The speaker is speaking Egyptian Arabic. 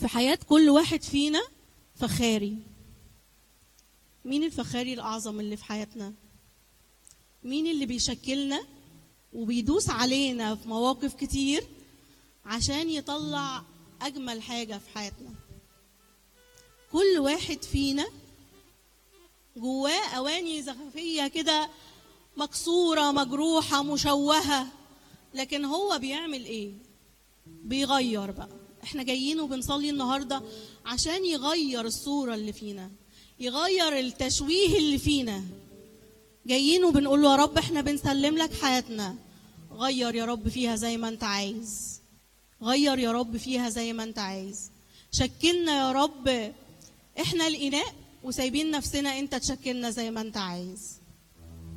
في حياة كل واحد فينا فخاري مين الفخاري الأعظم اللي في حياتنا مين اللي بيشكلنا وبيدوس علينا في مواقف كتير عشان يطلع أجمل حاجة في حياتنا كل واحد فينا جواه أواني زخرفية كده مكسورة مجروحة مشوهة لكن هو بيعمل إيه؟ بيغير بقى احنا جايين وبنصلي النهاردة عشان يغير الصورة اللي فينا يغير التشويه اللي فينا جايين وبنقول له يا رب احنا بنسلم لك حياتنا غير يا رب فيها زي ما انت عايز غير يا رب فيها زي ما انت عايز شكلنا يا رب احنا الإناء وسايبين نفسنا انت تشكلنا زي ما انت عايز